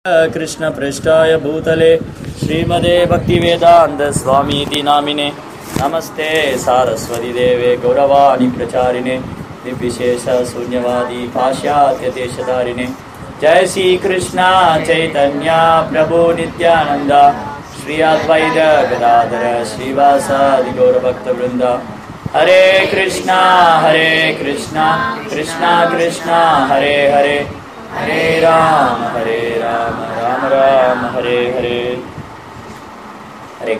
कृष्णपृष्ठाय भूतले श्रीमदे भक्तिवेदान्तस्वामीति नामिने नमस्ते सारस्वतीदेवे गौरवाणि प्रचारिणे निर्विशेषशून्यवादी पाश्चात्यदेशधारिणे जय श्रीकृष्ण चैतन्य प्रभु नित्यानन्द श्री अद्वैत गदाधर श्रीवासादि गौरभक्तवृन्द हरे कृष्णा हरे कृष्णा कृष्णा कृष्णा हरे हरे ஹரே ராம ஹரே ராம ராம ராம ஹரே ஹரே ஹரே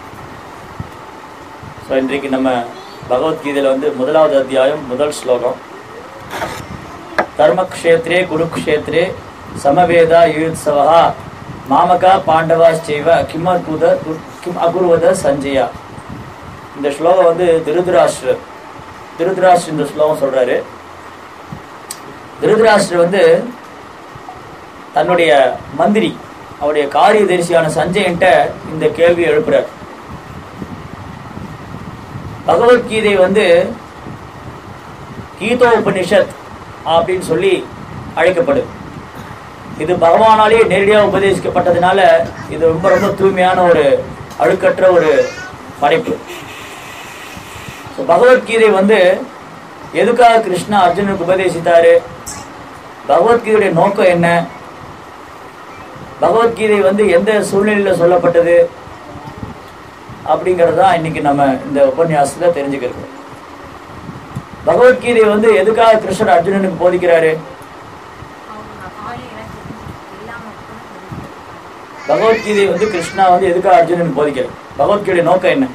ஸோ இன்றைக்கு நம்ம பகவத்கீதையில் வந்து முதலாவது அத்தியாயம் முதல் ஸ்லோகம் தர்மக்ஷேத்ரே குருக்ஷேத்ரே சமவேதா யுயுத்சவா மாமகா பாண்டவாச்சைவ கிம் அகுத கிம் அகுர்வத சஞ்சயா இந்த ஸ்லோகம் வந்து திருதராஷ்டிரர் திருதராஷ்டிர இந்த ஸ்லோகம் சொல்றாரு திருதராஷ்டிரர் வந்து தன்னுடைய மந்திரி அவருடைய காரியதரிசியான சஞ்சயன்ட்ட இந்த கேள்வி எழுப்புறார் பகவத்கீதை வந்து கீதோபனிஷத் அப்படின்னு சொல்லி அழைக்கப்படுது இது பகவானாலே நேரடியாக உபதேசிக்கப்பட்டதுனால இது ரொம்ப ரொம்ப தூய்மையான ஒரு அழுக்கற்ற ஒரு படைப்பு ஸோ பகவத்கீதை வந்து எதுக்காக கிருஷ்ணா அர்ஜுனுக்கு உபதேசித்தாரு பகவத்கீதையுடைய நோக்கம் என்ன பகவத்கீதை வந்து எந்த சூழ்நிலையில சொல்லப்பட்டது அப்படிங்கிறது தான் இன்னைக்கு நம்ம இந்த உபன்யாசத்துல தெரிஞ்சுக்கிறது பகவத்கீதை வந்து எதுக்காக கிருஷ்ணர் அர்ஜுனனுக்கு போதிக்கிறாரு பகவத்கீதை வந்து கிருஷ்ணா வந்து எதுக்காக அர்ஜுனனுக்கு போதிக்கிறார் பகவத்கீதை நோக்கம் என்ன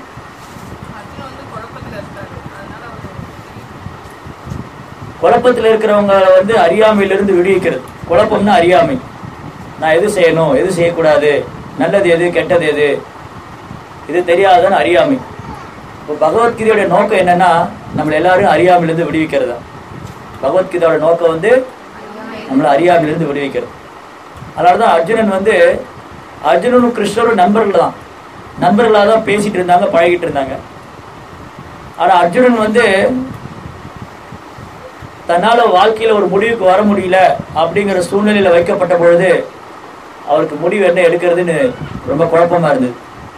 குழப்பத்தில் இருக்கிறவங்க வந்து அறியாமையிலிருந்து விடுவிக்கிறது குழப்பம்னா அறியாமை நான் எது செய்யணும் எது செய்யக்கூடாது நல்லது எது கெட்டது எது இது தெரியாதுன்னு அறியாமை இப்போ பகவத்கீதையோட நோக்கம் என்னன்னா நம்மளை எல்லாரும் அறியாமையிலிருந்து விடுவிக்கிறது தான் பகவத்கீதையோட நோக்கம் வந்து நம்மளை அறியாமையிலிருந்து விடுவிக்கிறது அதனால தான் அர்ஜுனன் வந்து அர்ஜுனனும் கிருஷ்ணரும் நண்பர்கள் தான் நண்பர்களாக தான் பேசிட்டு இருந்தாங்க பழகிட்டு இருந்தாங்க ஆனால் அர்ஜுனன் வந்து தன்னால வாழ்க்கையில ஒரு முடிவுக்கு வர முடியல அப்படிங்கிற சூழ்நிலையில வைக்கப்பட்ட பொழுது அவருக்கு முடிவு என்ன எடுக்கிறதுன்னு ரொம்ப குழப்பமா இருந்தது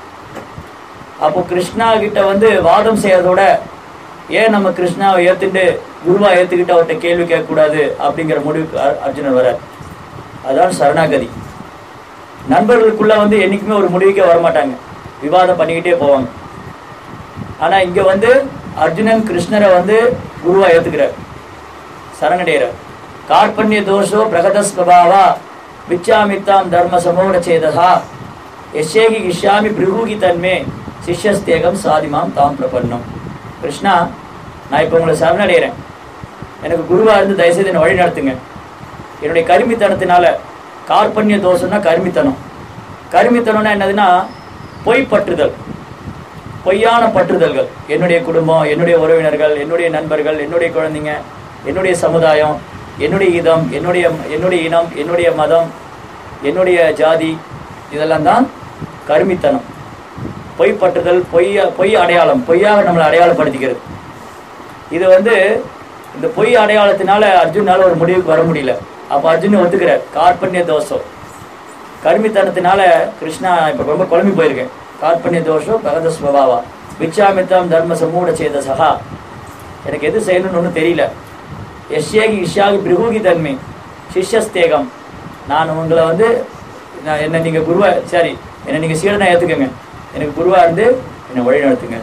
அப்போ கிருஷ்ணா கிட்ட வந்து வாதம் செய்யறதோட ஏன் நம்ம கிருஷ்ணாவை ஏத்துட்டு குருவா ஏத்துக்கிட்டு அவர்கிட்ட கேள்வி கேட்கக்கூடாது அப்படிங்கிற முடிவுக்கு அர்- அர்ஜுனன் வர அதான் சரணாகதி நண்பர்களுக்குள்ள வந்து என்னைக்குமே ஒரு முடிவுக்கே வரமாட்டாங்க விவாதம் பண்ணிக்கிட்டே போவாங்க ஆனா இங்க வந்து அர்ஜுனன் கிருஷ்ணரை வந்து குருவா ஏத்துக்கிறார் சரணடைகிறார் கார்பண்ய தோஷோ பிரகதஸ்வபாவா விச்சாமித்தாம் தர்ம சமோட சேதா எஷேகி கிஷாமி பிருகூகி தன்மே சிஷ்யஸ்தேகம் சாதிமாம் தாம் பிரபன்னம் கிருஷ்ணா நான் இப்போ உங்களை சரணடைகிறேன் எனக்கு குருவா இருந்து தயவுசெய்து என்னை வழி நடத்துங்க என்னுடைய கருமித்தனத்தினால கார்பண்ய தோஷம்னா கருமித்தனம் கருமித்தனம்னா என்னதுன்னா பொய் பற்றுதல் பொய்யான பற்றுதல்கள் என்னுடைய குடும்பம் என்னுடைய உறவினர்கள் என்னுடைய நண்பர்கள் என்னுடைய குழந்தைங்க என்னுடைய சமுதாயம் என்னுடைய இதம் என்னுடைய என்னுடைய இனம் என்னுடைய மதம் என்னுடைய ஜாதி இதெல்லாம் தான் கருமித்தனம் பொய் பற்றுதல் பொய்ய பொய் அடையாளம் பொய்யாக நம்மளை அடையாளப்படுத்திக்கிறது இது வந்து இந்த பொய் அடையாளத்தினால அர்ஜுனால ஒரு முடிவுக்கு வர முடியல அப்போ அர்ஜுன் ஒத்துக்கிறார் கார்பண்ய தோஷம் கருமித்தனத்தினால கிருஷ்ணா இப்போ ரொம்ப குழம்பி போயிருக்கேன் கார்பண்ய தோஷம் பகத ஸ்வபாவா விச்சாமித்தம் தர்ம சமூட சேத சகா எனக்கு எது செய்யணும்னு ஒன்றும் தெரியல எஷ்யாகி இஷ்யாகி பிருகூகி தன்மை சிஷ்யஸ்தேகம் நான் உங்களை வந்து நான் என்ன நீங்கள் குருவா சரி என்னை நீங்கள் சீடனா ஏற்றுக்கங்க எனக்கு குருவா இருந்து என்னை வழி நடத்துங்க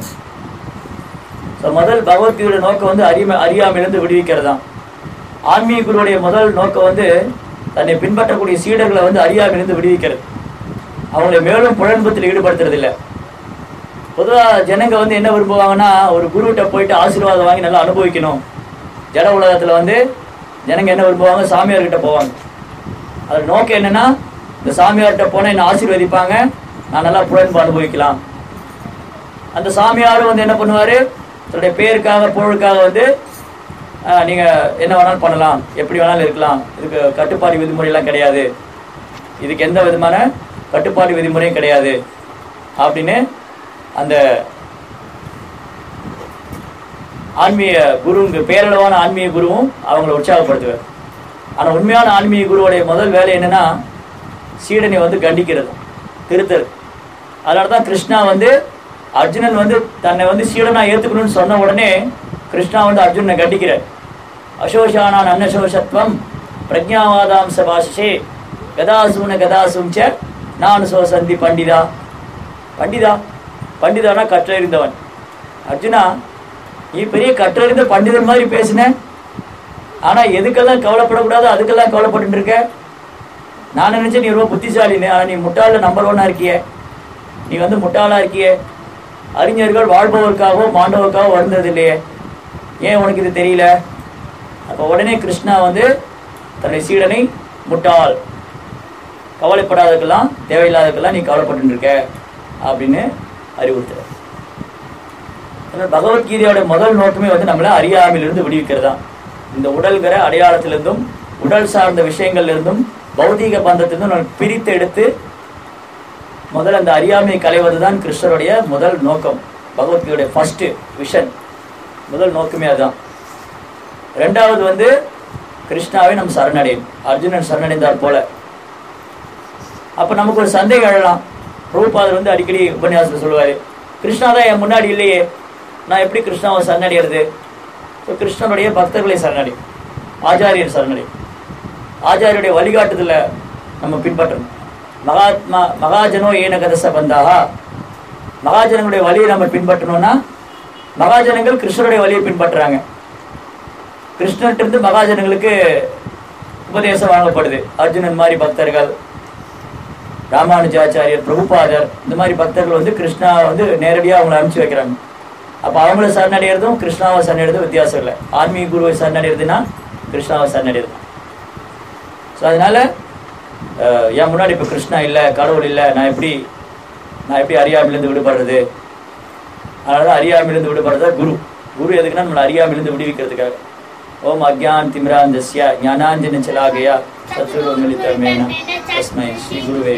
ஸோ முதல் பகவத்கீதையோட நோக்கம் வந்து அறிமை அறியாமையிலிருந்து விடுவிக்கிறது தான் ஆன்மீக குருவுடைய முதல் நோக்கம் வந்து தன்னை பின்பற்றக்கூடிய சீடர்களை வந்து அறியாமையிலிருந்து விடுவிக்கிறது அவங்களை மேலும் புலன்பத்தில் ஈடுபடுத்துறது இல்லை பொதுவாக ஜனங்க வந்து என்ன விரும்புவாங்கன்னா ஒரு குருகிட்ட போயிட்டு ஆசீர்வாதம் வாங்கி நல்லா அனுபவிக்கணும் ஜட உலகத்தில் வந்து ஜனங்க என்ன விரும்புவாங்க சாமியார்கிட்ட போவாங்க அது நோக்கம் என்னன்னா இந்த சாமியார்கிட்ட போனால் என்ன ஆசீர்வதிப்பாங்க நான் நல்லா புலன்பு அனுபவிக்கலாம் அந்த சாமியாரும் வந்து என்ன பண்ணுவார் தன்னுடைய பேருக்காக புகழுக்காக வந்து ஆஹ், நீங்க என்ன வேணாலும் பண்ணலாம் எப்படி வேணாலும் இருக்கலாம் இதுக்கு கட்டுப்பாடு விதிமுறையெல்லாம் கிடையாது இதுக்கு எந்த விதமான கட்டுப்பாடு விதிமுறையும் கிடையாது அப்படின்னு அந்த ஆன்மீக குருங்க பேரளவான ஆன்மீக குருவும் அவங்கள உற்சாகப்படுத்துவார் ஆனா உண்மையான ஆன்மீக குருவுடைய முதல் வேலை என்னன்னா சீடனை வந்து கண்டிக்கிறது திருத்தல் அதனால தான் கிருஷ்ணா வந்து அர்ஜுனன் வந்து தன்னை வந்து சீடனா ஏத்துக்கணும்னு சொன்ன உடனே கிருஷ்ணா வந்து அர்ஜுனனை கண்டிக்கிறார் அசோஷானான் அன்னசோஷத்வம் பிரஜாவாதாம்ச பாஷே கதாசூன கதாசும் ச நான் சோசந்தி பண்டிதா பண்டிதா பண்டிதானா கற்றறிந்தவன் அர்ஜுனா நீ பெரிய கற்றறிந்த பண்டிதன் மாதிரி பேசின ஆனா எதுக்கெல்லாம் கவலைப்படக்கூடாதோ அதுக்கெல்லாம் கவலைப்பட்டு இருக்க நான் நினைச்சேன் நீ ரொம்ப புத்திசாலின்னு ஆனா நீ முட்டாள நம்பர் ஒன்னா இருக்கியே நீ வந்து முட்டாளா இருக்கியே அறிஞர்கள் வாழ்பவருக்காகவோ மாண்டவருக்காகவோ வருந்தது இல்லையே ஏன் உனக்கு இது தெரியல அப்போ உடனே கிருஷ்ணா வந்து தன்னுடைய சீடனை முட்டாள் கவலைப்படாததுக்கெல்லாம் தேவையில்லாததுக்கெல்லாம் நீ கவலைப்பட்டு இருக்க அப்படின்னு அறிவுறுத்துற அதனால பகவத்கீதையோட முதல் நோக்கமே வந்து நம்மளை அறியாமையிலிருந்து விடுவிக்கிறது தான் இந்த உடல்கிற அடையாளத்திலிருந்தும் உடல் சார்ந்த விஷயங்கள்ல இருந்தும் பௌதீக பந்தத்திலிருந்தும் நம்ம பிரித்து எடுத்து முதல்ல அந்த அறியாமையை களைவது தான் கிருஷ்ணருடைய முதல் நோக்கம் பகவத்கீதையுடைய ஃபர்ஸ்ட் விஷன் முதல் நோக்கமே அதுதான் ரெண்டாவது வந்து கிருஷ்ணாவை நம்ம சரணடையும் அர்ஜுனன் சரணடைந்தார் போல அப்ப நமக்கு ஒரு சந்தேகம் எழலாம் ரூபாதர் வந்து அடிக்கடி உபன்யாசத்தில் சொல்லுவாரு கிருஷ்ணா தான் என் முன்னாடி இல்லையே நான் எப்படி கிருஷ்ணாவை சரணடைகிறது இப்போ கிருஷ்ணனுடைய பக்தர்களை சரணடை ஆச்சாரியர் சரணடை ஆச்சாரியருடைய வழிகாட்டுதல நம்ம பின்பற்றணும் மகாத்மா மகாஜனோ ஏன கதச பந்தாகா மகாஜனங்களுடைய வழியை நம்ம பின்பற்றணும்னா மகாஜனங்கள் கிருஷ்ணருடைய வழியை பின்பற்றுறாங்க கிருஷ்ணர்கிட்ட இருந்து மகாஜனங்களுக்கு உபதேசம் வழங்கப்படுது அர்ஜுனன் மாதிரி பக்தர்கள் ராமானுஜாச்சாரியர் பிரபுபாதர் இந்த மாதிரி பக்தர்கள் வந்து கிருஷ்ணா வந்து நேரடியாக அவங்களை அனுப்பிச்சு வைக்கிறாங்க அப்போ அவங்கள சரணடைகிறதும் கிருஷ்ணாவை சரணடைறதும் வித்தியாசம் இல்லை ஆன்மீக குருவை சரணடைறதுன்னா கிருஷ்ணாவை சரணடைறது ஸோ அதனால அஹ், என் முன்னாடி இப்போ கிருஷ்ணா இல்லை கடவுள் இல்லை நான் எப்படி நான் எப்படி அறியாமையிலேருந்து விடுபடுறது அதனால தான் அறியாமையிலேருந்து விடுபடுறதா குரு குரு எதுக்குன்னா நம்மளை அறியாமையிலேருந்து விடுவிக்கிறதுக்காக ஓம் அக்யான் திமிராந்தஸ்ய ஞானாஞ்சன சலாகயா சத்ருவமிலிதமேன தஸ்மை ஸ்ரீ குருவே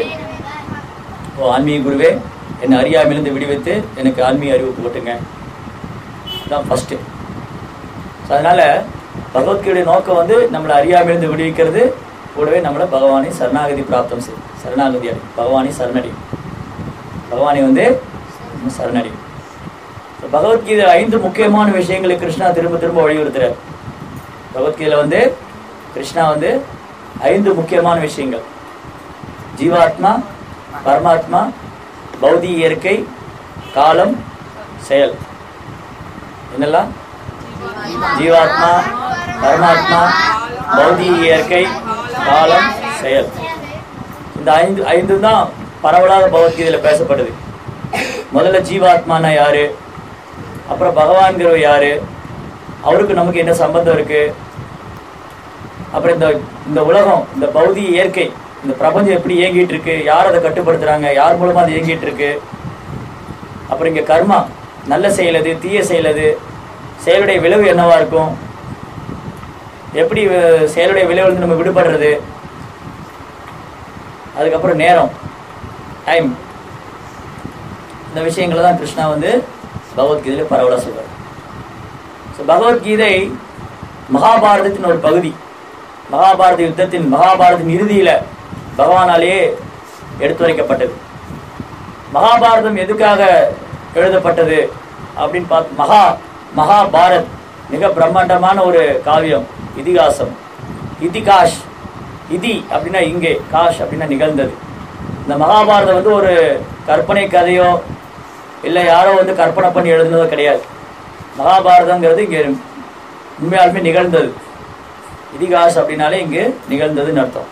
ஓ ஆன்மீக குருவே என்னை அறியாமையிலிருந்து விடுவித்து எனக்கு ஆன்மீக அறிவு போட்டுங்க இதுதான் ஃபஸ்ட்டு ஸோ அதனால பகவத்கீதை நோக்கம் வந்து நம்மளை அறியாமையிலிருந்து விடுவிக்கிறது கூடவே நம்மளை பகவானை சரணாகதி பிராப்தம் செய் சரணாகதி அடை பகவானை சரணடி பகவானை வந்து நம்ம சரணடி So, பகவத்கீதை ஐந்து முக்கியமான விஷயங்களை கிருஷ்ணா திரும்ப திரும்ப வலியுறுத்துறார் பகவத்கீதையில வந்து கிருஷ்ணா வந்து ஐந்து முக்கியமான விஷயங்கள் ஜீவாத்மா பரமாத்மா பௌதி இயற்கை காலம் செயல் என்னெல்லாம் ஜீவாத்மா பரமாத்மா பௌதி இயற்கை காலம் செயல் இந்த ஐந்து ஐந்து தான் பரவலாக பகவத்கீதையில பேசப்படுது முதல்ல ஜீவாத்மானா யாரு அப்புறம் பகவான்கிறவர் யாரு அவருக்கு நமக்கு என்ன சம்பந்தம் இருக்கு அப்புறம் இந்த இந்த உலகம் இந்த பௌதிக இயற்கை இந்த பிரபஞ்சம் எப்படி இயங்கிட்டு இருக்கு யார் அதை கட்டுப்படுத்துறாங்க யார் மூலமா அது இயங்கிட்டு இருக்கு அப்புறம் இங்க கர்மா நல்ல செயல் எது தீய செயல் எது செயலுடைய விளைவு என்னவா இருக்கும் எப்படி அஹ், செயலுடைய விளைவுலேருந்து நம்ம விடுபடுறது அதுக்கப்புறம் நேரம் டைம் இந்த விஷயங்களை தான் கிருஷ்ணா வந்து பகவத்கீதையில பரவலாக சொல்றார் ஸோ பகவத்கீதை மகாபாரதத்தின் ஒரு பகுதி மகாபாரத யுத்தத்தின் மகாபாரதத்தின் இறுதியில பகவானாலேயே எடுத்துரைக்கப்பட்டது மகாபாரதம் எதுக்காக எழுதப்பட்டது அப்படின்னு பார்த்து மகா மகாபாரத் மிக பிரம்மாண்டமான ஒரு காவியம் இதிகாசம் இதிகாஷ் இதி அப்படின்னா இங்கே காஷ் அப்படின்னா நிகழ்ந்தது இந்த மகாபாரதம் வந்து ஒரு கற்பனை கதையோ இல்லை யாரோ வந்து கற்பனை பண்ணி எழுதுனதோ கிடையாது மகாபாரதங்கிறது இங்கே உண்மையாலுமே நிகழ்ந்தது இதிகாஸ் அப்படின்னாலே இங்கு நிகழ்ந்ததுன்னு அர்த்தம்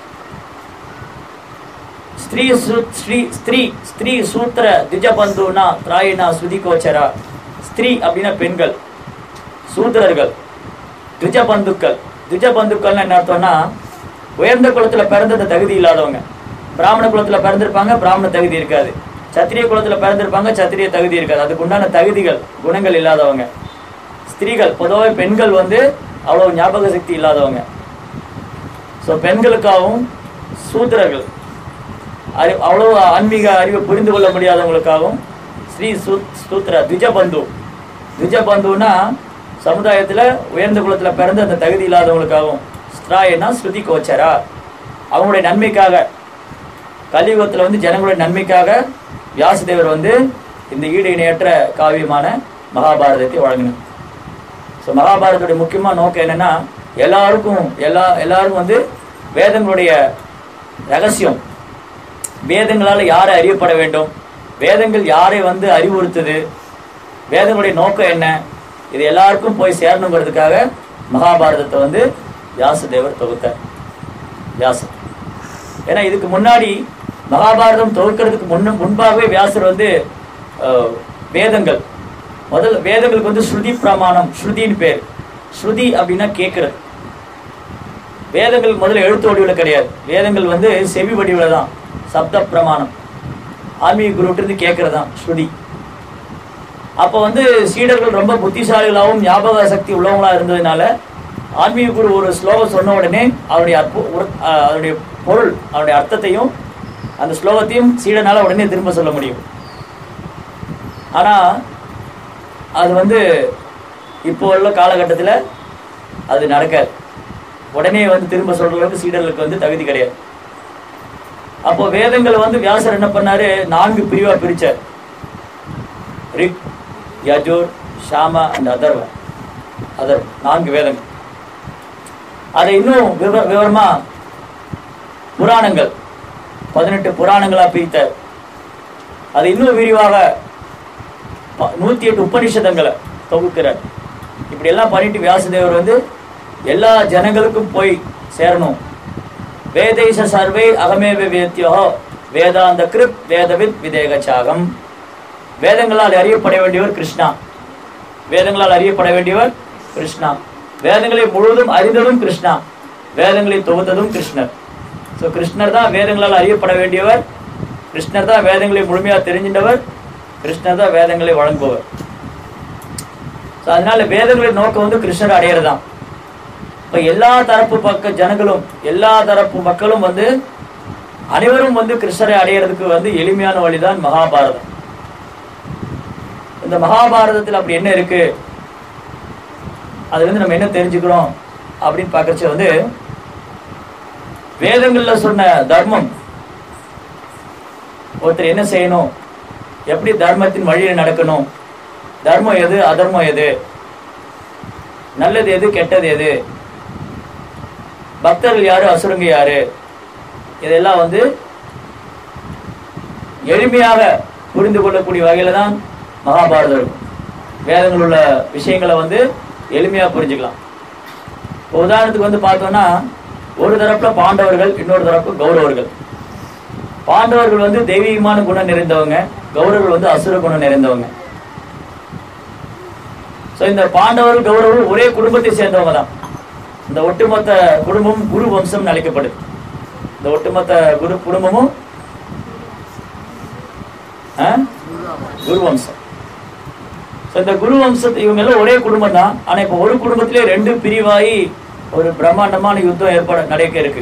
ஸ்திரீ சு- ஸ்ரீ ஸ்திரீ ஸ்திரீ சூத்திர திஜபந்துனா திராயினா சுதிகோச்சரா ஸ்திரீ அப்படின்னா பெண்கள் சூத்திரர்கள் திஜபந்துக்கள் திஜபந்துக்கள்னு என்ன அர்த்தம்னா உயர்ந்த குலத்துல பிறந்தது தகுதி இல்லாதவங்க பிராமண குலத்துல பிறந்திருப்பாங்க பிராமண தகுதி இருக்காது சத்திரிய குலத்துல பிறந்திருப்பாங்க சத்திரிய தகுதி இருக்காது அதுக்கு உண்டான தகுதிகள் குணங்கள் இல்லாதவங்க ஸ்திரீகள் பொதுவாக பெண்கள் வந்து அவ்வளவு ஞாபக சக்தி இல்லாதவங்க ஸோ பெண்களுக்காகவும் சூத்திரர்கள் அறி அவ்வளவு ஆன்மீக அறிவை புரிந்து கொள்ள முடியாதவங்களுக்காகவும் ஸ்ரீ சூ சூத்திர திஜபந்து திஜபந்துனா சமுதாயத்துல உயர்ந்த குலத்துல பிறந்து அந்த தகுதி இல்லாதவங்களுக்காகவும் ஸ்திராயனா ஸ்ருதி கோச்சரா அவங்களுடைய நன்மைக்காக கலியுகத்துல வந்து ஜனங்களுடைய நன்மைக்காக வியாசதேவர் வந்து இந்த ஈடு இணையற்ற காவியமான மகாபாரதத்தை வழங்கினார் ஸோ மகாபாரதத்துடைய முக்கியமான நோக்கம் என்னன்னா எல்லாருக்கும் எல்லா எல்லாருக்கும் வந்து வேதங்களுடைய ரகசியம் வேதங்களால் யாரை அறியப்பட வேண்டும் வேதங்கள் யாரை வந்து அறிவுறுத்துது வேதங்களுடைய நோக்கம் என்ன இது எல்லாருக்கும் போய் சேரணுங்கிறதுக்காக மகாபாரதத்தை வந்து வியாசதேவர் தொகுத்தார் வியாசர் ஏன்னா இதுக்கு முன்னாடி மகாபாரதம் தொகுக்கிறதுக்கு முன்ன முன்பாகவே வியாசர் வந்து அஹ், வேதங்கள் முதல் வேதங்களுக்கு வந்து ஸ்ருதி பிரமாணம் ஸ்ருதின்னு பேர் ஸ்ருதி அப்படின்னா கேட்கறது வேதங்கள் முதல்ல எழுத்து வடிவில் கிடையாது வேதங்கள் வந்து செவி வடிவில் தான் சப்த பிரமாணம் ஆன்மீக குருட்டு இருந்து கேட்கறது தான் ஸ்ருதி அப்போ வந்து சீடர்கள் ரொம்ப புத்திசாலிகளாகவும் ஞாபக சக்தி உள்ளவங்களா இருந்ததுனால ஆன்மீக குரு ஒரு ஸ்லோகம் சொன்ன உடனே அவருடைய அற்பு உர- அஹ் அதனுடைய பொருள் அவருடைய அர்த்தத்தையும் அந்த ஸ்லோகத்தையும் சீடனால உடனே திரும்ப சொல்ல முடியும் ஆனா அது வந்து இப்போ உள்ள காலகட்டத்தில் அது நடக்காது உடனே வந்து திரும்ப சொல்ற அளவுக்கு சீடர்களுக்கு வந்து தகுதி கிடையாது அப்போ வேதங்களை வந்து வியாசர் என்ன பண்ணாரு நான்கு பிரிவா பிரிச்சார் ரிக் யஜுர் ஷாம அண்ட் அதர்வ அதர் நான்கு வேதங்கள் அதை இன்னும் விவ விவரமா புராணங்கள் பதினெட்டு புராணங்களா பிரித்தார் அது இன்னும் விரிவாக ப- நூத்தி எட்டு உபனிஷதங்களை தொகுக்கிறார் இப்படி எல்லாம் பண்ணிட்டு வியாசதேவர் வந்து எல்லா ஜனங்களுக்கும் போய் சேரணும் வேதைச சர்வே அகமேவ வேத்யோ வேதாந்த கிருப் வேதவித் விதேகச்சாகம் வேதங்களால் அறியப்பட வேண்டியவர் கிருஷ்ணா வேதங்களால் அறியப்பட வேண்டியவர் கிருஷ்ணா வேதங்களை முழுவதும் அறிந்ததும் கிருஷ்ணா வேதங்களை தொகுத்ததும் கிருஷ்ணர் ஸோ கிருஷ்ணர் தான் வேதங்களால் அறியப்பட வேண்டியவர் கிருஷ்ணர் தான் வேதங்களை முழுமையாக தெரிஞ்சின்றவர் கிருஷ்ணர் தான் வேதங்களை வழங்குபவர் ஸோ அதனால வேதங்களின் நோக்கம் வந்து கிருஷ்ணர் அடையிறதுதான் இப்ப எல்லா தரப்பு பக்க ஜனங்களும் எல்லா தரப்பு மக்களும் வந்து அனைவரும் வந்து கிருஷ்ணரை அடையிறதுக்கு வந்து எளிமையான வழிதான் மகாபாரதம் இந்த மகாபாரதத்தில் அப்படி என்ன இருக்கு அதுல இருந்து நம்ம என்ன தெரிஞ்சுக்கிறோம் அப்படின்னு பார்க்கறச்ச வந்து வேதங்கள்ல சொன்ன தர்மம் ஒருத்தர் என்ன செய்யணும் எப்படி தர்மத்தின் வழியில நடக்கணும் தர்மம் எது அதர்மம் எது நல்லது எது கெட்டது எது பக்தர்கள் யாரு அசுரங்க யாரு இதெல்லாம் வந்து எளிமையாக புரிந்து கொள்ளக்கூடிய வகையில தான் மகாபாரதம் இருக்கும் வேதங்கள் உள்ள விஷயங்களை வந்து எளிமையா புரிஞ்சுக்கலாம் இப்போ உதாரணத்துக்கு வந்து பார்த்தோம்னா ஒரு தரப்புல பாண்டவர்கள் இன்னொரு தரப்பு கௌரவர்கள் பாண்டவர்கள் வந்து தெய்வீகமான குணம் நிறைந்தவங்க கௌரவர்கள் வந்து அசுர குணம் நிறைந்தவங்க ஸோ இந்த பாண்டவர்கள் கௌரவர்கள் ஒரே குடும்பத்தை சேர்ந்தவங்க தான் இந்த ஒட்டுமொத்த குடும்பம் குரு வம்சம் அழைக்கப்படுது இந்த ஒட்டுமொத்த குரு குடும்பமும் ஆ? குரு வம்சம் ஸோ இந்த குரு வம்சத்து இவங்க எல்லாம் ஒரே குடும்பம் தான் ஆனா இப்போ ஒரு குடும்பத்திலே ரெண்டு பிரிவாகி ஒரு பிரம்மாண்டமான யுத்தம் ஏற்பட நடக்க இருக்கு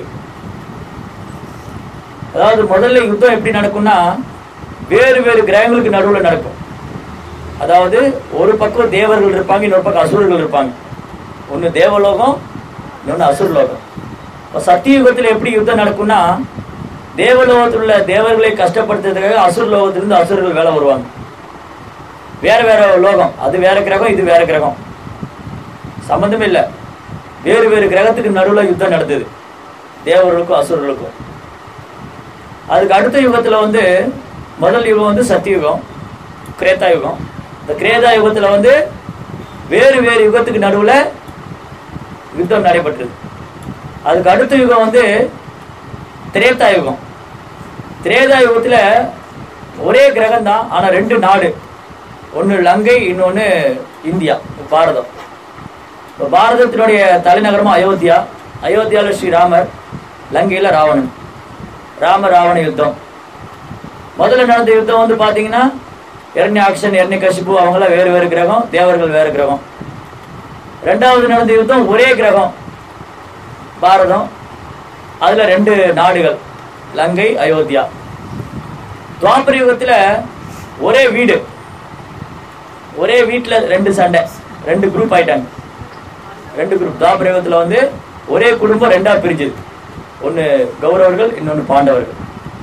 அதாவது முதல்ல யுத்தம் எப்படி நடக்கும்னா வேறு வேறு கிரகங்களுக்கு நடுவுல நடக்கும் அதாவது ஒரு பக்கம் தேவர்கள் இருப்பாங்க இன்னொரு பக்கம் அசுரர்கள் இருப்பாங்க ஒன்னு தேவலோகம் இன்னொன்னு அசுரலோகம் இப்போ சத்தியுகத்தில் எப்படி யுத்தம் நடக்கும்னா தேவலோகத்தில் உள்ள தேவர்களை கஷ்டப்படுத்துறதுக்காக அசுரலோகத்திலிருந்து அசுரர்கள் வேலை வருவாங்க வேற வேற லோகம் அது வேற கிரகம் இது வேற கிரகம் சம்பந்தமே இல்லை வேறு வேறு கிரகத்துக்கு நடுவில் யுத்தம் நடந்தது தேவர்களுக்கும் அசுரர்களுக்கும் அதுக்கு அடுத்த யுகத்துல வந்து முதல் யுகம் வந்து சத்தியுகம் கிரேத்தா யுகம் இந்த கிரேதா யுகத்துல வந்து வேறு வேறு யுகத்துக்கு நடுவுல யுத்தம் நடைபெற்றது அதுக்கு அடுத்த யுகம் வந்து திரேதா யுகம் திரேதா யுகத்துல ஒரே கிரகம் தான் ஆனா ரெண்டு நாடு ஒன்னு லங்கை இன்னொன்னு இந்தியா பாரதம் இப்போ பாரதத்தினுடைய தலைநகரமும் அயோத்தியா அயோத்தியால ஸ்ரீராமர் லங்கையில ராவணன் ராம ராவண யுத்தம் முதல்ல நடந்த யுத்தம் வந்து பாத்தீங்கன்னா இரண்யாக்ஷன் இரண்யகசிப்பு அவங்களாம் வேறு வேறு கிரகம் தேவர்கள் வேறு கிரகம் ரெண்டாவது நடந்த யுத்தம் ஒரே கிரகம் பாரதம் அதுல ரெண்டு நாடுகள் லங்கை அயோத்தியா துவாபர யுகத்துல ஒரே வீடு ஒரே வீட்டுல ரெண்டு சண்டை ரெண்டு குரூப் ஆயிட்டாங்க ரெண்டு குரூப் துவாபர யுகத்துல வந்து ஒரே குடும்பம் ரெண்டா பிரிஞ்சுது ஒன்னு கௌரவர்கள் இன்னொன்னு பாண்டவர்கள்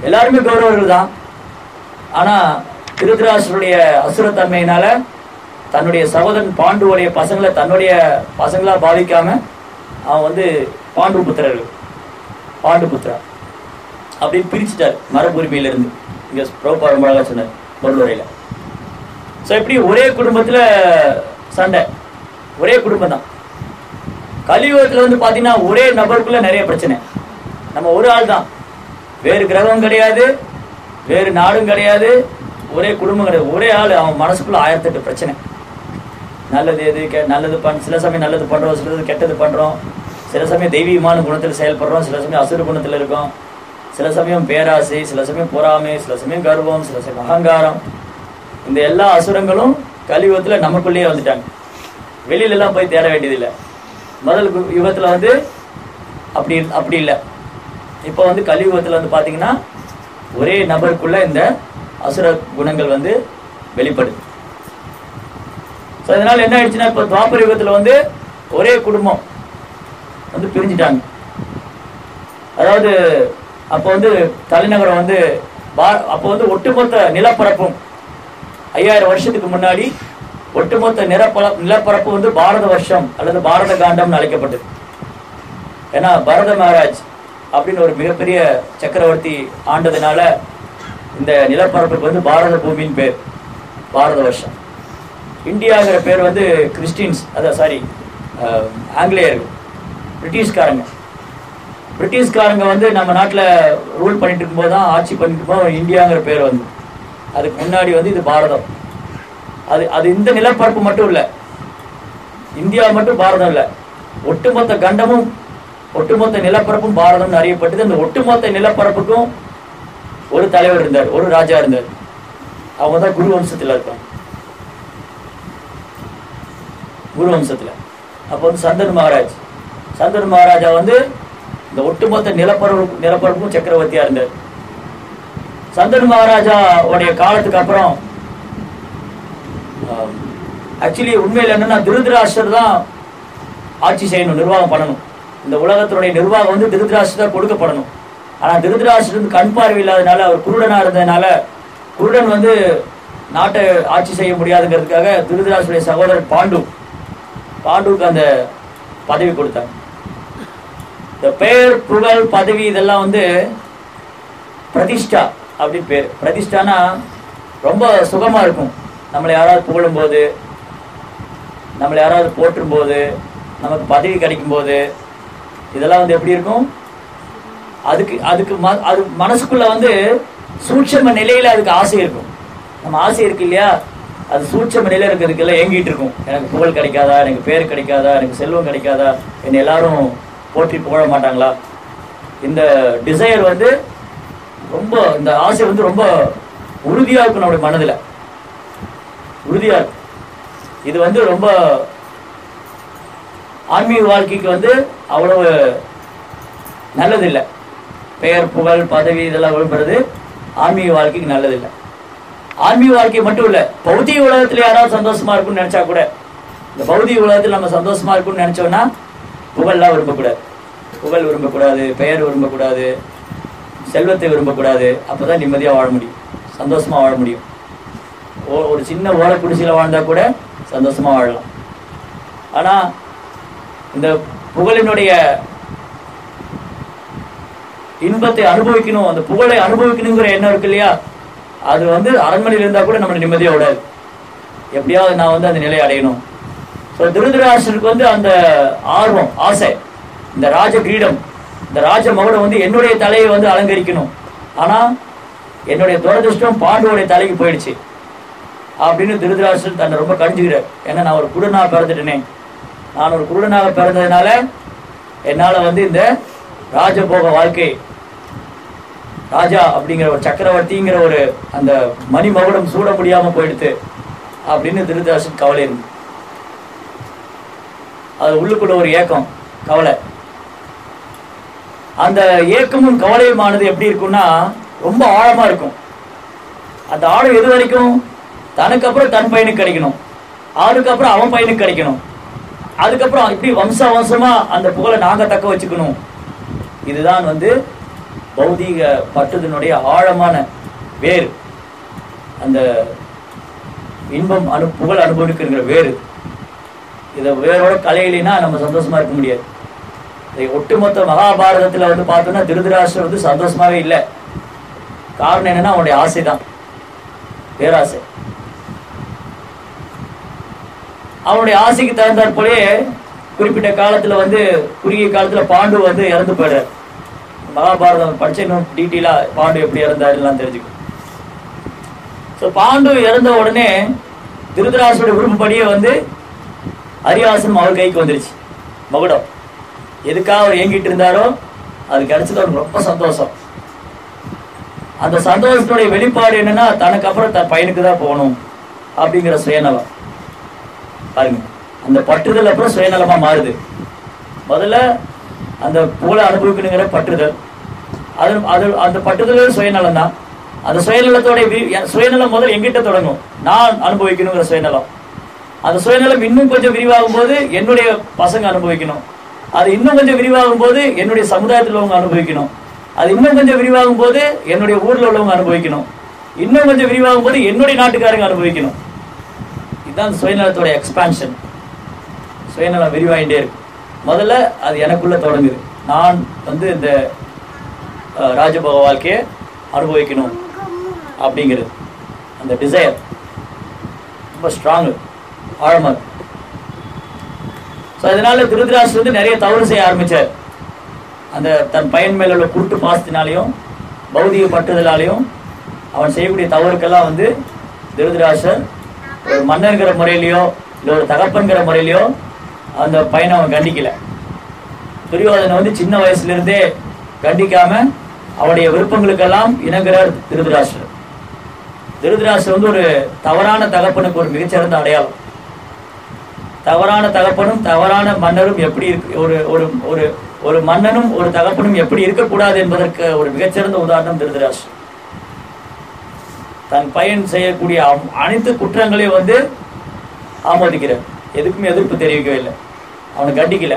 எல்லாருமே கௌரவர்கள் தான் ஆனா திருதராஷ்டருடைய அசுரத்தன்மையினால தன்னுடைய சகோதரன் பாண்டுவோடைய பசங்களை தன்னுடைய பசங்களா பாவிக்காம அவன் வந்து பாண்டு புத்திரர்கள் பாண்டு புத்திரா அப்படின்னு பிரிச்சுட்டார் மரபுரிமையில இருந்து இங்க பிரபா ரொம்ப அழகா சொன்னார் பொருளுரையில ஸோ இப்படி ஒரே குடும்பத்துல சண்டை ஒரே குடும்பம் தான் கலியுகத்துல வந்து பாத்தீங்கன்னா ஒரே நபருக்குள்ள நிறைய பிரச்சனை நம்ம ஒரு ஆள் தான் வேறு கிரகம் கிடையாது வேறு நாடும் கிடையாது ஒரே குடும்பம் கிடையாது ஒரே ஆள் அவன் மனசுக்குள்ள ஆயிரத்தெட்டு பிரச்சனை நல்லது எது கெ நல்லது பண் சில சமயம் நல்லது பண்றோம் சிலது கெட்டது பண்றோம் சில சமயம் தெய்வீகமான குணத்தில் செயல்படுறோம் சில சமயம் அசுர குணத்தில் இருக்கோம் சில சமயம் பேராசை சில சமயம் பொறாமை சில சமயம் கர்வம் சில சமயம் அகங்காரம் இந்த எல்லா அசுரங்களும் கலியுகத்துல நமக்குள்ளேயே வந்துட்டாங்க வெளியில எல்லாம் போய் தேட வேண்டியதில்லை முதல் கு- யுகத்துல வந்து அப்படி அப்படி இல்லை இப்போ வந்து கலியுகத்துல வந்து பாத்தீங்கன்னா ஒரே நபருக்குள்ள இந்த அசுர குணங்கள் வந்து வெளிப்படுது ஸோ இதனால என்ன ஆயிடுச்சுன்னா இப்போ துவாபர யுகத்துல வந்து ஒரே குடும்பம் வந்து பிரிஞ்சுட்டாங்க அதாவது அப்போ வந்து தலைநகரம் வந்து பா- அப்போ வந்து ஒட்டுமொத்த நிலப்பரப்பும் ஐயாயிரம் வருஷத்துக்கு முன்னாடி ஒட்டுமொத்த நிலப்பர நிலப்பரப்பு வந்து பாரத வருஷம் அல்லது பாரத காண்டம்னு அழைக்கப்பட்டது ஏன்னா பரத மகாராஜ் அப்படின்னு ஒரு மிகப்பெரிய சக்கரவர்த்தி ஆண்டதுனால இந்த நிலப்பரப்புக்கு வந்து பாரத பூமின்னு பேர் பாரத வருஷம் இந்தியாங்கிற பேர் வந்து கிறிஸ்டின்ஸ் அதான் சாரி ஆங்கிலேயர்கள் பிரிட்டிஷ்காரங்க பிரிட்டிஷ்காரங்க வந்து நம்ம நாட்டில் ரூல் பண்ணிட்டு இருக்கும்போது தான் ஆட்சி பண்ணிட்டு இருக்கும்போது இந்தியாங்கிற பேர் வந்து அதுக்கு முன்னாடி வந்து இது பாரதம் அது அது இந்த நிலப்பரப்பு மட்டும் இல்லை இந்தியா மட்டும் பாரதம் இல்லை ஒட்டுமொத்த கண்டமும் ஒட்டுமொத்த நிலப்பரப்பும் பாரதம்னு அறியப்பட்டது அந்த ஒட்டுமொத்த நிலப்பரப்புக்கும் ஒரு தலைவர் இருந்தார் ஒரு ராஜா இருந்தார் அவங்க தான் குரு வம்சத்தில் இருப்பாங்க குரு வம்சத்துல அப்போ வந்து சந்தன் மகாராஜ் சந்தன் மகாராஜா வந்து இந்த ஒட்டுமொத்த நிலப்பரப்பு நிலப்பரப்பும் சக்கரவர்த்தியா இருந்தார் சந்தன் மகாராஜா உடைய காலத்துக்கு அப்புறம் ஆக்சுவலி உண்மையில் என்னன்னா திருதராஷ்டர் தான் ஆட்சி செய்யணும் நிர்வாகம் பண்ணணும் இந்த உலகத்தினுடைய நிர்வாகம் வந்து திருதராஷ்டர் தான் கொடுக்கப்படணும் ஆனா திருதராஷ்டர் வந்து கண் பார்வை இல்லாதனால அவர் குருடனா இருந்ததுனால குருடன் வந்து நாட்டை ஆட்சி செய்ய முடியாதுங்கிறதுக்காக திருதராஷ்டருடைய சகோதரர் பாண்டு பாண்டுவுக்கு அந்த பதவி கொடுத்தாங்க இந்த பெயர் புகழ் பதவி இதெல்லாம் வந்து பிரதிஷ்டா அப்படின்னு பேர் பிரதிஷ்டானா ரொம்ப சுகமா இருக்கும் நம்மளை யாராவது புகழும் போது நம்மளை யாராவது போற்றும் போது நமக்கு பதவி கிடைக்கும் போது இதெல்லாம் வந்து எப்படி இருக்கும் அதுக்கு அதுக்கு ம அது மனசுக்குள்ள வந்து சூட்சம நிலையில அதுக்கு ஆசை இருக்கும் நம்ம ஆசை இருக்கு இல்லையா அது சூட்சம நிலையில இருக்கிறதுக்கெல்லாம் ஏங்கிட்டு இருக்கும் எனக்கு புகழ் கிடைக்காதா எனக்கு பேர் கிடைக்காதா எனக்கு செல்வம் கிடைக்காதா என்னை எல்லாரும் போற்றி புகழ மாட்டாங்களா இந்த டிசையர் வந்து ரொம்ப இந்த ஆசை வந்து ரொம்ப உறுதியா இருக்கும் நம்முடைய மனதுல உறுதியா இருக்கும் இது வந்து ரொம்ப ஆன்மீக வாழ்க்கைக்கு வந்து அவ்வளவு நல்லதில்லை பெயர் புகழ் பதவி இதெல்லாம் விரும்புறது ஆன்மீக வாழ்க்கைக்கு நல்லதில்லை ஆன்மீக வாழ்க்கை மட்டும் இல்ல பௌதிக உலகத்துல யாராவது சந்தோஷமா இருக்கும்னு நினைச்சா கூட இந்த பௌதிக உலகத்துல நம்ம சந்தோஷமா இருக்கும்னு நினைச்சோம்னா புகழ்லாம் விரும்பக்கூடாது புகழ் விரும்பக்கூடாது பெயர் விரும்பக்கூடாது செல்வத்தை விரும்பக்கூடாது அப்பதான் நிம்மதியா வாழ முடியும் சந்தோஷமா வாழ முடியும் ஓ- ஒரு சின்ன ஓலை குடிசையில வாழ்ந்தா கூட சந்தோஷமா வாழலாம் ஆனா இந்த புகழினுடைய இன்பத்தை அனுபவிக்கணும் அந்த புகழை அனுபவிக்கணுங்கிற எண்ணம் இருக்கு இல்லையா அது வந்து அரண்மனையில் இருந்தா கூட நம்ம நிம்மதியா விடாது எப்படியாவது நான் வந்து அந்த நிலையை அடையணும் ஸோ திருதராஷ்டருக்கு வந்து அந்த ஆர்வம் ஆசை இந்த ராஜ கிரீடம் இந்த ராஜ மகுடம் வந்து என்னுடைய தலையை வந்து அலங்கரிக்கணும் ஆனா என்னுடைய துரதிருஷ்டம் பாண்டுவோடைய தலைக்கு போயிடுச்சு அப்படின்னு திருதராஷ்டிரன் தன்னை ரொம்ப கடிஞ்சுக்கிறார் ஏன்னா நான் ஒரு குருடனாக பிறந்துட்டேனே நான் ஒரு குருடனாக பிறந்ததுனால என்னால வந்து இந்த ராஜபோக வாழ்க்கை ராஜா அப்படிங்கிற ஒரு சக்கரவர்த்திங்கிற ஒரு அந்த மணி மகுடம் சூட முடியாம போயிடுத்து அப்படின்னு திருதராஷ்டிரன் கவலை இருக்கு அது உள்ளுக்குள்ள ஒரு ஏக்கம் கவலை அந்த ஏக்கமும் கவலையுமானது எப்படி இருக்கும்னா ரொம்ப ஆழமா இருக்கும் அந்த ஆழம் எது வரைக்கும் தனக்கு அப்புறம் தன் பையனுக்கு கிடைக்கணும் அதுக்கப்புறம் அவன் பையனுக்கு கிடைக்கணும் அதுக்கப்புறம் இப்படி வம்ச வம்சமா அந்த புகழை நாங்க தக்க வச்சுக்கணும் இதுதான் வந்து பௌதீக பற்றுதனுடைய ஆழமான வேர் அந்த இன்பம் அனு புகழ் அனுபவிக்கிற வேறு இதை வேரோட கலையிலினா நம்ம சந்தோஷமா இருக்க முடியாது இதை ஒட்டுமொத்த மகாபாரதத்துல வந்து பார்த்தோம்னா திருதராஷ்டிரர் வந்து சந்தோஷமாவே இல்லை காரணம் என்னன்னா அவனுடைய ஆசை தான் பேராசை அவனுடைய ஆசைக்கு தகுந்தாற் போலே குறிப்பிட்ட காலத்துல வந்து குறுகிய காலத்துல பாண்டு வந்து இறந்து போயிடுறார் மகாபாரதம் படிச்ச இன்னும் டீட்டெயிலா பாண்டு எப்படி இறந்தாருலாம் தெரிஞ்சுக்கும் ஸோ பாண்டு இறந்த உடனே திருதராசனுடைய விருப்பப்படியே வந்து அரியாசனம் அவர் கைக்கு வந்துருச்சு மகுடம் எதுக்காக அவர் ஏங்கிட்டு இருந்தாரோ அது கிடைச்சது அவருக்கு ரொம்ப சந்தோஷம் அந்த சந்தோஷத்துடைய வெளிப்பாடு என்னன்னா தனக்கு அப்புறம் தன் பையனுக்கு தான் போகணும் அப்படிங்கிற சுயநலம் பாருங்க அந்த பற்றுதல் அப்புறம் சுயநலமா மாறுது முதல்ல அந்த புகழை அனுபவிக்கணுங்கிற பற்றுதல் அது அது அந்த பற்றுதல் சுயநலம் தான் அந்த சுயநலத்தோட வி- எ- சுயநலம் முதல்ல எங்கிட்ட தொடங்கும் நான் அனுபவிக்கணுங்கிற சுயநலம் அந்த சுயநலம் இன்னும் கொஞ்சம் விரிவாகும் போது என்னுடைய பசங்க அனுபவிக்கணும் அது இன்னும் கொஞ்சம் விரிவாகும் போது என்னுடைய சமுதாயத்தில் உள்ளவங்க அனுபவிக்கணும் அது இன்னும் கொஞ்சம் விரிவாகும் போது என்னுடைய ஊர்ல உள்ளவங்க அனுபவிக்கணும் இன்னும் கொஞ்சம் விரிவாகும் போது என்னுடைய நாட்டுக்காரங்க அனுபவிக்கணும் இதுதான் சுயநலத்தோட எக்ஸ்பான்ஷன் சுயநலம் விரிவாயிட்டே இருக்கு முதல்ல அது எனக்குள்ள தொடங்குது நான் வந்து இந்த அஹ், ராஜபோக வாழ்க்கையை அனுபவிக்கணும் அப்படிங்கிறது அந்த டிசையர் ரொம்ப ஸ்ட்ராங்கு ஆழமா இருக்கு ஸோ அதனால திருதராஷ்டிரர் வந்து நிறைய தவறு செய்ய ஆரம்பிச்சார் அந்த தன் பையன் மேல உள்ள குருட்டு பாசத்தினாலையும் பௌதிக பற்றுதலாலையும் அவன் செய்யக்கூடிய தவறுக்கெல்லாம் வந்து திருதராஷ்டிரர் ஒரு மன்னன்கிற முறையிலையோ இல்லை ஒரு தகப்பன்கிற முறையிலையோ அந்த பையனை அவன் கண்டிக்கல துரியோதனை வந்து சின்ன வயசுல இருந்தே கண்டிக்காம அவனுடைய விருப்பங்களுக்கெல்லாம் இணங்குறார் திருதராஷ்டிரர் திருதராஷ்டிரர் வந்து ஒரு தவறான தகப்பனுக்கு ஒரு மிகச்சிறந்த அடையாளம் தவறான தகப்பனும் தவறான மன்னரும் எப்படி இருக்கு ஒரு ஒரு ஒரு ஒரு மன்னனும் ஒரு தகப்பனும் எப்படி இருக்கக்கூடாது என்பதற்கு ஒரு மிகச்சிறந்த உதாரணம் திருதராஷ்டிரர் தன் பையன் செய்யக்கூடிய அம்- அனைத்து குற்றங்களையும் வந்து ஆமோதிக்கிறார் எதுக்குமே எதிர்ப்பு தெரிவிக்கவே இல்லை அவனை கண்டிக்கல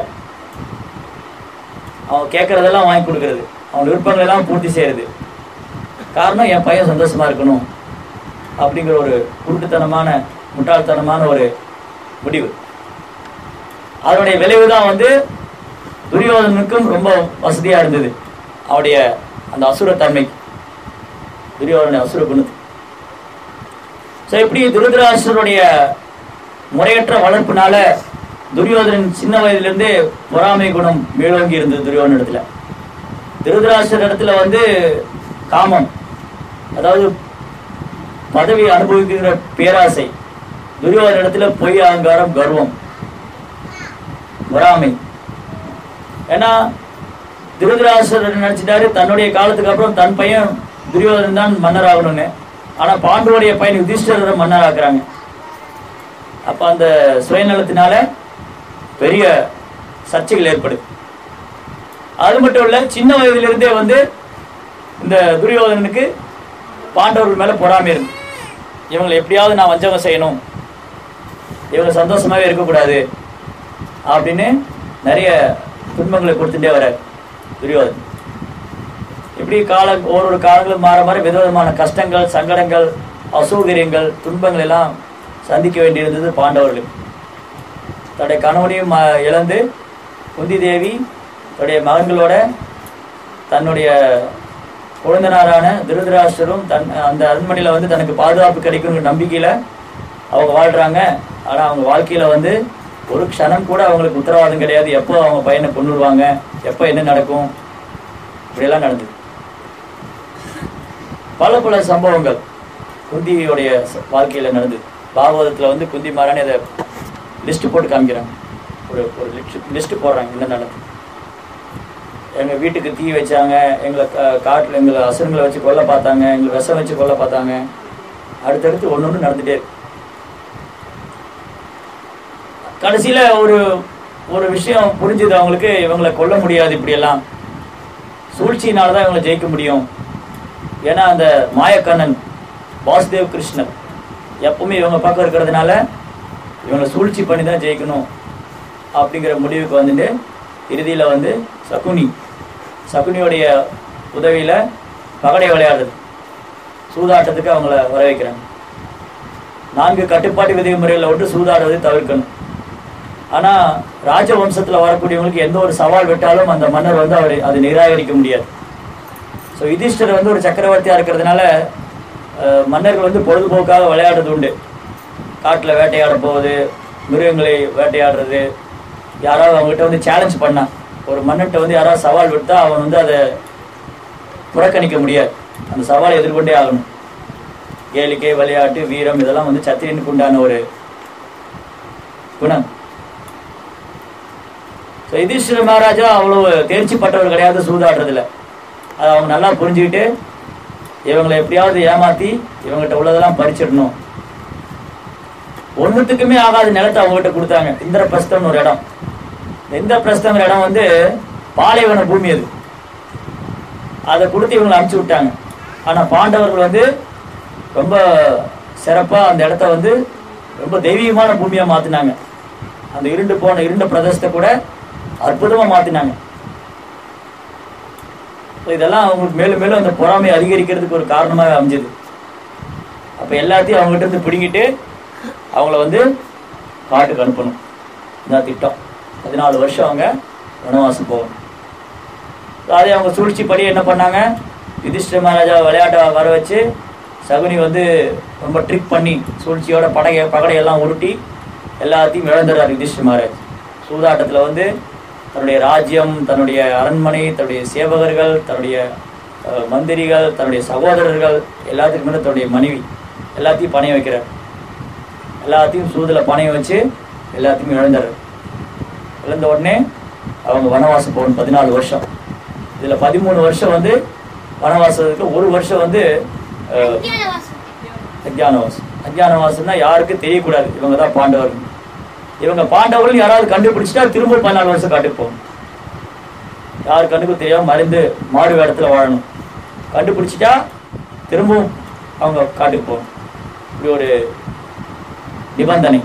அவன் கேட்கறதெல்லாம் வாங்கி கொடுக்கறது அவன் விருப்பங்கள் எல்லாம் பூர்த்தி செய்யறது காரணம் என் பையன் சந்தோஷமா இருக்கணும் அப்படிங்கிற ஒரு குருட்டுத்தனமான முட்டாள்தனமான ஒரு முடிவு அதனுடைய விளைவு தான் வந்து துரியோதனுக்கும் ரொம்ப வசதியா இருந்தது அவருடைய அந்த அசுரத்தன்மை துரியோதனுடைய அசுர குணத்து ஸோ இப்படி திருதராஷ்டருடைய முறையற்ற வளர்ப்புனால துரியோதனன் சின்ன வயதிலிருந்தே பொறாமை குணம் மேலோங்கி இருந்தது துரியோதன இடத்துல திருதராஷ்டர் இடத்துல வந்து காமம் அதாவது பதவி அனுபவிக்கிற பேராசை துரியோதன இடத்துல பொய் அகங்காரம் கர்வம் பொறாமை ஏன்னா திருதராஷ்டர் நினைச்சிட்டாரு தன்னுடைய காலத்துக்கு அப்புறம் தன் பையன் துரியோதனன் தான் மன்னர் ஆகணும்னு ஆனா பாண்டுவோடைய பையன் யுதிஷ்டரை மன்னர் ஆக்குறாங்க அப்ப அந்த சுயநலத்தினால பெரிய சர்ச்சைகள் ஏற்படுது அது மட்டும் இல்ல சின்ன வயதிலிருந்தே வந்து இந்த துரியோதனனுக்கு பாண்டவர்கள் மேல பொறாமை இருக்கு இவங்களை எப்படியாவது நான் வஞ்சகம் செய்யணும் இவங்க சந்தோஷமாவே இருக்கக்கூடாது அப்படின்னு நிறைய துன்பங்களை கொடுத்துட்டே வர்றார் துரியோதன் இப்படி கால ஒரு காலங்களும் மாற மாற விதவிதமான கஷ்டங்கள் சங்கடங்கள் அசௌகரியங்கள் துன்பங்கள் எல்லாம் சந்திக்க வேண்டியிருந்தது பாண்டவர்கள் தன்னுடைய கணவனையும் ம- இழந்து குந்தி தேவி தன்னுடைய மகன்களோட தன்னுடைய குழந்தனாரான திருதராஷ்டரும் தன் அந்த அரண்மனையில் வந்து தனக்கு பாதுகாப்பு கிடைக்குங்கிற நம்பிக்கையில் அவங்க வாழ்கிறாங்க ஆனால் அவங்க வாழ்க்கையில் வந்து ஒரு க்ஷணம் கூட அவங்களுக்கு உத்தரவாதம் கிடையாது எப்போ அவங்க பையனை கொண்டுடுவாங்க எப்போ என்ன நடக்கும் இப்படியெல்லாம் நடந்தது பல பல சம்பவங்கள் குந்தியோடைய ச- வாழ்க்கையில நடந்தது பாகவதத்துல வந்து குந்தி மாறான இதை லிஸ்ட் போட்டு காமிக்கிறாங்க ஒரு ஒரு லிஸ்ட் போடுறாங்க என்ன நடந்தது எங்க வீட்டுக்கு தீ வச்சாங்க எங்களை கா- காட்டுல எங்களை அசுரங்களை வச்சு கொல்ல பார்த்தாங்க எங்களை விஷம் வச்சு கொல்ல பார்த்தாங்க அடுத்தடுத்து ஒண்ணு ஒண்ணு நடந்துட்டே இருக்கு கடைசியில ஒரு ஒரு விஷயம் புரிஞ்சுது அவங்களுக்கு இவங்களை கொல்ல முடியாது இப்படியெல்லாம் சூழ்ச்சியினால தான் இவங்களை ஜெயிக்க முடியும் ஏன்னா அந்த மாயக்கண்ணன் வாசுதேவ் கிருஷ்ணன் எப்பவுமே இவங்க பக்கம் இருக்கிறதுனால இவங்களை சூழ்ச்சி பண்ணி தான் ஜெயிக்கணும் அப்படிங்கிற முடிவுக்கு வந்துட்டு இறுதியில் வந்து சகுனி சகுனியோடைய உதவியில பகடை விளையாடுறது சூதாட்டத்துக்கு அவங்கள வர வைக்கிறாங்க நான்கு கட்டுப்பாட்டு விதிமுறைகளை விட்டு சூதாடுவதை தவிர்க்கணும் ஆனா ராஜவம்சத்துல வரக்கூடியவங்களுக்கு எந்த ஒரு சவால் விட்டாலும் அந்த மன்னர் வந்து அவர் அதை நிராகரிக்க முடியாது ஸோ யுதிஷ்டர் வந்து ஒரு சக்கரவர்த்தியா இருக்கிறதுனால அஹ், மன்னர்கள் வந்து பொழுதுபோக்காக விளையாடுறது உண்டு காட்டுல வேட்டையாட போவது மிருகங்களை வேட்டையாடுறது யாராவது அவங்ககிட்ட வந்து சேலஞ்ச் பண்ணா ஒரு மன்னன்ட்ட வந்து யாராவது சவால் விட்டா அவன் வந்து அதை புறக்கணிக்க முடியாது அந்த சவாலை எதிர்கொண்டே ஆகணும் கேளிக்கை விளையாட்டு வீரம் இதெல்லாம் வந்து சத்திரியனுக்கு உண்டான ஒரு குணம் ஸோ யுதிஷ்டிர மகாராஜா அவ்வளவு தேர்ச்சி பட்டவர் கிடையாது சூதாடுறதுல அதை அவங்க நல்லா புரிஞ்சுக்கிட்டு இவங்களை எப்படியாவது ஏமாத்தி இவங்ககிட்ட உள்ளதெல்லாம் பறிச்சிடணும் ஒண்ணுத்துக்குமே ஆகாத நிலத்தை அவங்ககிட்ட கொடுத்தாங்க இந்திரபிரஸ்தம்னு ஒரு இடம் இந்த இந்திரபிரஸ்தங்கிற இடம் வந்து பாலைவன பூமி அது அதை கொடுத்து இவங்களை அனுப்பிச்சு விட்டாங்க ஆனா பாண்டவர்கள் வந்து ரொம்ப சிறப்பா அந்த இடத்த வந்து ரொம்ப தெய்வீகமான பூமியா மாத்தினாங்க அந்த இருண்டு போன இருண்ட பிரதேசத்தை கூட அற்புதமா மாத்தினாங்க So இதெல்லாம் அவங்களுக்கு மேலும் மேலும் அந்த பொறாமை அதிகரிக்கிறதுக்கு ஒரு காரணமாக அமைஞ்சது அப்ப எல்லாத்தையும் அவங்ககிட்ட இருந்து பிடுங்கிட்டு அவங்கள வந்து காட்டுக்கு அனுப்பணும் இதான் திட்டம் பதினாலு வருஷம் அவங்க வனவாசம் போகணும் அதே அவங்க சூழ்ச்சிப்படி என்ன பண்ணாங்க யுதிஷ்டிர மகாராஜா விளையாட்டை வர வச்சு சகுனி வந்து ரொம்ப ட்ரிக் பண்ணி சூழ்ச்சியோட படகை பகடையெல்லாம் உருட்டி எல்லாத்தையும் இழந்துடுறார் யுதிஷ்டிர மகாராஜ் சூதாட்டத்தில் வந்து தன்னுடைய ராஜ்யம் தன்னுடைய அரண்மனை தன்னுடைய சேவகர்கள் தன்னுடைய அஹ், மந்திரிகள் தன்னுடைய சகோதரர்கள் எல்லாத்துக்கும் மேலே தன்னுடைய மனைவி எல்லாத்தையும் பணைய வைக்கிறார் எல்லாத்தையும் சூதுல பணைய வச்சு எல்லாத்தையும் இழந்துடுறார் இழந்த உடனே அவங்க வனவாசம் போகணும் பதினாலு வருஷம் இதுல பதிமூணு வருஷம் வந்து வனவாசத்துக்கு ஒரு வருஷம் வந்து அஹ், அஜ்ஞானவாசம் அஜ்ஞானவாசம்னா யாருக்கும் தெரியக்கூடாது இவங்க தான் பாண்டவர்கள் இவங்க பாண்டவர்கள் யாராவது கண்டுபிடிச்சிட்டா திரும்ப பதினாலு வருஷம் காட்டுக்கு போகணும் யார் கண்ணுக்கும் தெரியாம மறைந்து மாடு வேடத்துல வாழணும் கண்டுபிடிச்சிட்டா திரும்பவும் அவங்க காட்டுக்கு போகணும் இப்படி ஒரு நிபந்தனை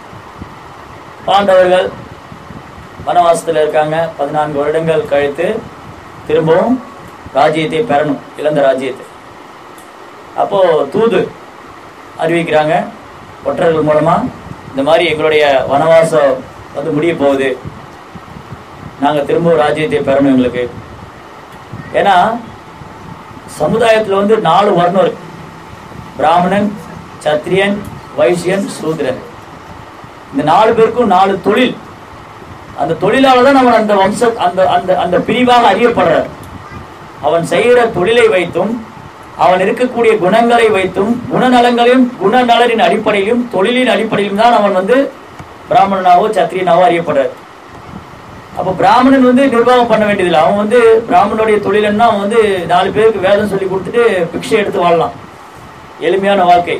பாண்டவர்கள் வனவாசத்துல இருக்காங்க பதினான்கு வருடங்கள் கழித்து திரும்பவும் ராஜ்யத்தை பெறணும் இழந்த ராஜ்யத்தை அப்போ தூது அறிவிக்கிறாங்க ஒற்றர்கள் மூலமா இந்த மாதிரி எங்களுடைய வனவாசம் வந்து முடிய போகுது நாங்க திரும்பவும் ராஜ்யத்தை பெறணும் எங்களுக்கு ஏன்னா சமுதாயத்துல வந்து நாலு வர்ணம் இருக்கு பிராமணன் சத்திரியன் வைசியன் சூத்திரன் இந்த நாலு பேருக்கும் நாலு தொழில் அந்த தொழிலால தான் அவன் அந்த வம்ச அந்த அந்த அந்த பிரிவாக அறியப்படுறார் அவன் செய்கிற தொழிலை வைத்தும் அவன் இருக்கக்கூடிய குணங்களை வைத்தும் குணநலங்களையும் குணநலனின் அடிப்படையிலும் தொழிலின் அடிப்படையிலும் தான் அவன் வந்து பிராமணனாவோ சத்திரியனாவோ அறியப்படுறார் அப்போ பிராமணன் வந்து நிர்வாகம் பண்ண வேண்டியதில்லை அவன் வந்து பிராமணனுடைய தொழிலன்னா அவன் வந்து நாலு பேருக்கு வேதம் சொல்லி கொடுத்துட்டு பிக்ஷை எடுத்து வாழலாம் எளிமையான வாழ்க்கை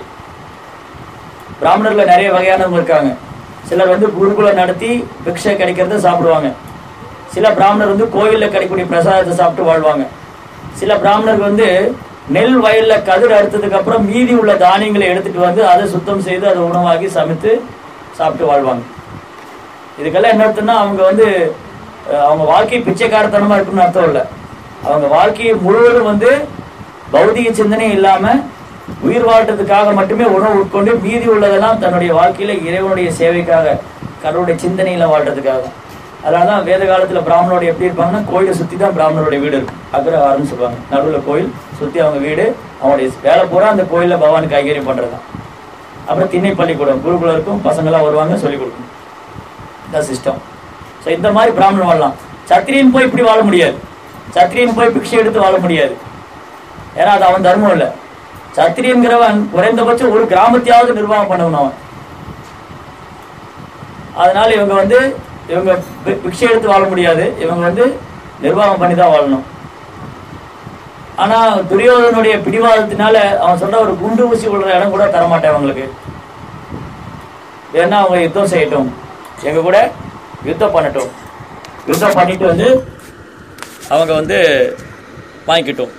பிராமணர்ல நிறைய வகையானவங்க இருக்காங்க சிலர் வந்து குருகுலம் நடத்தி பிக்ஷை கிடைக்கிறத சாப்பிடுவாங்க சில பிராமணர் வந்து கோயில்ல கிடைக்கக்கூடிய பிரசாதத்தை சாப்பிட்டு வாழ்வாங்க சில பிராமணர்கள் வந்து நெல் வயல்ல கதிர் அறுத்ததுக்கு அப்புறம் மீதி உள்ள தானியங்களை எடுத்துட்டு வந்து அதை சுத்தம் செய்து அதை உணவாக்கி சமைத்து சாப்பிட்டு வாழ்வாங்க இதுக்கெல்லாம் என்ன அர்த்தம்னா அவங்க வந்து அஹ், அவங்க வாழ்க்கை பிச்சைக்காரத்தனமா இருக்குன்னு அர்த்தம் இல்லை அவங்க வாழ்க்கையை முழுவதும் வந்து பௌதிக சிந்தனை இல்லாம உயிர் வாழ்றதுக்காக மட்டுமே உணவு உட்கொண்டு மீதி உள்ளதெல்லாம் தன்னுடைய வாழ்க்கையில இறைவனுடைய சேவைக்காக கடவுளுடைய சிந்தனையில வாழ்றதுக்காக அதனாலதான் வேத காலத்துல பிராமணரோட எப்படி இருப்பாங்கன்னா கோயிலை சுத்தி தான் பிராமணருடைய வீடு இருக்கும் அக்ரஹாரம்னு சொல்லுவாங்க நடுவுல கோயில் சுத்தி அவங்க வீடு அவங்களுடைய வேலை பூரா அந்த கோயில்ல பகவானுக்கு கைகரியம் பண்றதுதான் அப்புறம் திண்ணை பள்ளிக்கூடம் குருகுலம் இருக்கும் பசங்களாம் வருவாங்க சொல்லிக் கொடுக்கணும் இந்த சிஸ்டம் ஸோ இந்த மாதிரி பிராமணன் வாழலாம் சத்திரியன் போய் இப்படி வாழ முடியாது சத்திரியன் போய் பிக்ஷை எடுத்து வாழ முடியாது ஏன்னா அது அவன் தர்மம் இல்லை சத்திரியன்கிறவன் குறைந்தபட்சம் ஒரு கிராமத்தையாவது நிர்வாகம் பண்ணணும் அவன் அதனால இவங்க வந்து இவங்க பி- பிக்ஷை எடுத்து வாழ முடியாது இவங்க வந்து நிர்வாகம் பண்ணி தான் வாழணும் ஆனா துரியோதனுடைய பிடிவாதத்தினால அவன் சொல்ற ஒரு குண்டு ஊசி விடுற இடம் கூட தரமாட்டேன் அவங்களுக்கு வேணா அவங்க யுத்தம் செய்யட்டும் எங்க கூட யுத்தம் பண்ணட்டும் யுத்தம் பண்ணிட்டு வந்து அவங்க வந்து வாங்கிக்கிட்டோம்